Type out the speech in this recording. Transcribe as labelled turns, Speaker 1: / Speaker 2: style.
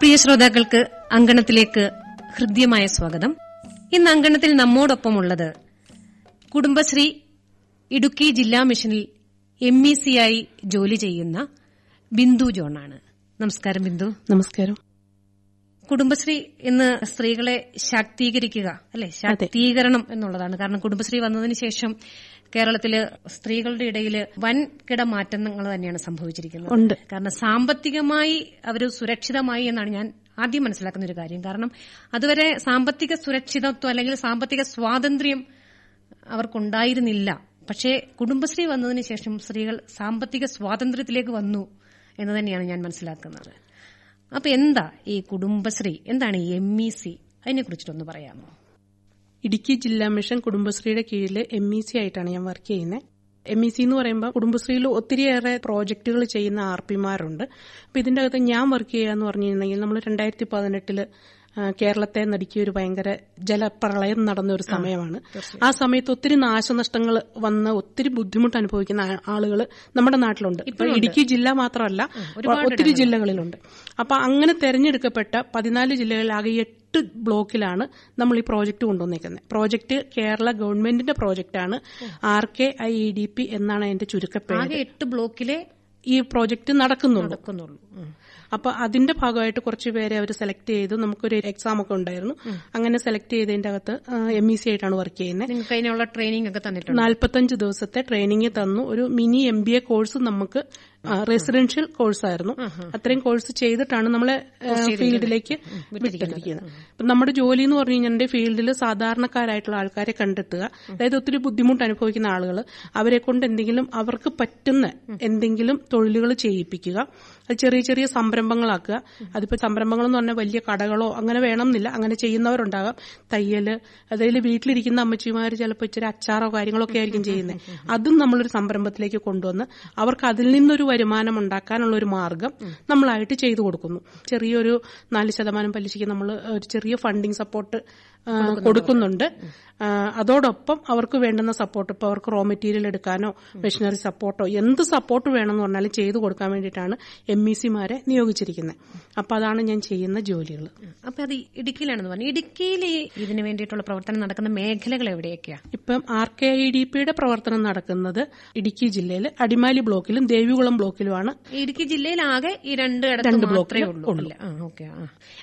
Speaker 1: പ്രിയ ശ്രോതാക്കൾക്ക് അങ്കണത്തിലേക്ക് ഹൃദ്യമായ സ്വാഗതം ഇന്ന് അങ്കണത്തിൽ നമ്മോടൊപ്പമുള്ളത് കുടുംബശ്രീ ഇടുക്കി ജില്ലാ മിഷനിൽ എം ഇ സിയായി ജോലി ചെയ്യുന്ന ബിന്ദു ജോണാണ് നമസ്കാരം ബിന്ദു
Speaker 2: നമസ്കാരം
Speaker 1: കുടുംബശ്രീ ഇന്ന് സ്ത്രീകളെ ശാക്തീകരിക്കുക അല്ലെ ശാക്തീകരണം എന്നുള്ളതാണ് കാരണം കുടുംബശ്രീ വന്നതിന് ശേഷം കേരളത്തില് സ്ത്രീകളുടെ ഇടയിൽ വൻകിട മാറ്റങ്ങൾ തന്നെയാണ് സംഭവിച്ചിരിക്കുന്നത്
Speaker 2: ഉണ്ട്
Speaker 1: കാരണം സാമ്പത്തികമായി അവർ സുരക്ഷിതമായി എന്നാണ് ഞാൻ ആദ്യം മനസ്സിലാക്കുന്ന ഒരു കാര്യം കാരണം അതുവരെ സാമ്പത്തിക സുരക്ഷിതത്വം അല്ലെങ്കിൽ സാമ്പത്തിക സ്വാതന്ത്ര്യം അവർക്കുണ്ടായിരുന്നില്ല പക്ഷേ കുടുംബശ്രീ വന്നതിന് ശേഷം സ്ത്രീകൾ സാമ്പത്തിക സ്വാതന്ത്ര്യത്തിലേക്ക് വന്നു എന്ന് തന്നെയാണ് ഞാൻ മനസ്സിലാക്കുന്നത് അപ്പൊ എന്താ ഈ കുടുംബശ്രീ എന്താണ് ഈ എം ഇ സി അതിനെ കുറിച്ചിട്ടൊന്ന് പറയാമോ
Speaker 2: ഇടുക്കി ജില്ലാ മിഷൻ കുടുംബശ്രീയുടെ കീഴിൽ എം ഇ സി ആയിട്ടാണ് ഞാൻ വർക്ക് ചെയ്യുന്നത് എം ഇ സി എന്ന് പറയുമ്പോൾ കുടുംബശ്രീയിൽ ഒത്തിരിയേറെ പ്രോജക്റ്റുകൾ ചെയ്യുന്ന ആർ പിമാരുണ്ട് അപ്പൊ ഇതിന്റെ അകത്ത് ഞാൻ വർക്ക് ചെയ്യുക എന്ന് പറഞ്ഞിട്ടുണ്ടെങ്കിൽ നമ്മൾ രണ്ടായിരത്തി പതിനെട്ടില് കേരളത്തെ നടുക്കിയ ഒരു ഭയങ്കര ജലപ്രളയം നടന്ന ഒരു സമയമാണ് ആ സമയത്ത് ഒത്തിരി നാശനഷ്ടങ്ങൾ വന്ന് ഒത്തിരി ബുദ്ധിമുട്ട് അനുഭവിക്കുന്ന ആളുകൾ നമ്മുടെ നാട്ടിലുണ്ട് ഇപ്പൊ ഇടുക്കി ജില്ല മാത്രമല്ല ഒത്തിരി ജില്ലകളിലുണ്ട് അപ്പൊ അങ്ങനെ തെരഞ്ഞെടുക്കപ്പെട്ട പതിനാല് ജില്ലകളിൽ ആകെ എട്ട് ബ്ലോക്കിലാണ് നമ്മൾ ഈ പ്രോജക്റ്റ് കൊണ്ടുവന്നേക്കുന്നത് പ്രോജക്റ്റ് കേരള ഗവൺമെന്റിന്റെ പ്രോജക്റ്റാണ് R K I E D P എന്നാണ് അതിന്റെ ചുരുക്കപ്പേര്
Speaker 1: ആകെ എട്ട് ബ്ലോക്കിലെ
Speaker 2: ഈ പ്രോജക്റ്റ് നടക്കുന്നുള്ളൂ
Speaker 1: നടക്കുന്നുള്ളൂ ഉം.
Speaker 2: അപ്പൊ അതിന്റെ ഭാഗമായിട്ട് കുറച്ച് പേരെ അവർ സെലക്ട് ചെയ്തു നമുക്കൊരു എക്സാം ഒക്കെ ഉണ്ടായിരുന്നു അങ്ങനെ സെലക്ട് ചെയ്തതിന്റെ അകത്ത് എം ഇ സി ആയിട്ടാണ് വർക്ക് ചെയ്യുന്നത്
Speaker 1: നിങ്ങൾക്ക് അതിനുള്ള ട്രെയിനിങ് ഒക്കെ തന്നിട്ടുണ്ട്
Speaker 2: നാൽപ്പത്തഞ്ച് ദിവസത്തെ ട്രെയിനിങ് തന്നു ഒരു mini M B A course നമുക്ക് റെസിഡൻഷ്യൽ കോഴ്സായിരുന്നു അത്രയും കോഴ്സ് ചെയ്തിട്ടാണ് നമ്മളെ ഫീൽഡിലേക്ക് വിട്ടിരിക്കുന്നത് അപ്പൊ നമ്മുടെ ജോലി എന്ന് പറഞ്ഞു കഴിഞ്ഞാൽ ഫീൽഡിൽ സാധാരണക്കാരായിട്ടുള്ള ആൾക്കാരെ കണ്ടെത്തുക അതായത് ഒത്തിരി ബുദ്ധിമുട്ട് അനുഭവിക്കുന്ന ആളുകൾ അവരെ കൊണ്ട് എന്തെങ്കിലും അവർക്ക് പറ്റുന്ന എന്തെങ്കിലും തൊഴിലുകൾ ചെയ്യിപ്പിക്കുക അത് ചെറിയ ചെറിയ സംരംഭങ്ങളാക്കുക അതിപ്പോ സംരംഭങ്ങൾ എന്ന് പറഞ്ഞാൽ വലിയ കടകളോ അങ്ങനെ വേണമെന്നില്ല അങ്ങനെ ചെയ്യുന്നവരുണ്ടാകാം തയ്യല് അതായത് വീട്ടിലിരിക്കുന്ന അമ്മച്ചിമാർ ചിലപ്പോൾ ഇച്ചിരി അച്ചാറോ കാര്യങ്ങളോ ഒക്കെ ആയിരിക്കും ചെയ്യുന്നത് അതും നമ്മളൊരു സംരംഭത്തിലേക്ക് കൊണ്ടുവന്ന് അവർക്ക് അതിൽ നിന്നൊരു വരുമാനം ഉണ്ടാക്കാനുള്ള ഒരു മാർഗം നമ്മളായിട്ട് ചെയ്തു കൊടുക്കുന്നു ചെറിയൊരു നാല് ശതമാനം പലിശയ്ക്ക് നമ്മൾ ഒരു ചെറിയ ഫണ്ടിങ് സപ്പോർട്ട് കൊടുക്കുന്നുണ്ട് ആ, അതോടൊപ്പം അവർക്ക് വേണ്ടുന്ന സപ്പോർട്ട് ഇപ്പോൾ അവർക്ക് റോ മെറ്റീരിയൽ എടുക്കാനോ മെഷീനറി സപ്പോർട്ടോ എന്ത് സപ്പോർട്ട് വേണമെന്ന് പറഞ്ഞാലും ചെയ്തു കൊടുക്കാൻ വേണ്ടിയിട്ടാണ് എം ഇ സിമാരെ നിയോഗിച്ചിരിക്കുന്നത് അപ്പൊ അതാണ് ഞാൻ ചെയ്യുന്ന ജോലികൾ
Speaker 1: അപ്പൊ അത് ഇടുക്കിയിലാണെന്ന് പറഞ്ഞു ഇടുക്കിയിൽ ഈ ഇതിന് വേണ്ടിയിട്ടുള്ള പ്രവർത്തനം നടക്കുന്ന മേഖലകൾ എവിടെയൊക്കെയാ
Speaker 2: ഇപ്പം ആർ കെ ഐ ഡി പിയുടെ പ്രവർത്തനം നടക്കുന്നത് ഇടുക്കി ജില്ലയിൽ അടിമാലി ബ്ലോക്കിലും ദേവികുളം ബ്ലോക്കിലുമാണ്
Speaker 1: ഈ ഇടുക്കി ജില്ലയിൽ ആകെ ഈ രണ്ട് ഇടത്ത്
Speaker 2: രണ്ട്
Speaker 1: മാത്രമേ
Speaker 2: ബ്ലോക്കിലേ
Speaker 1: ഉള്ളൂ
Speaker 2: ഉള്ളൂ.
Speaker 1: അല്ലേ? ആ, ഓക്കെ ആ.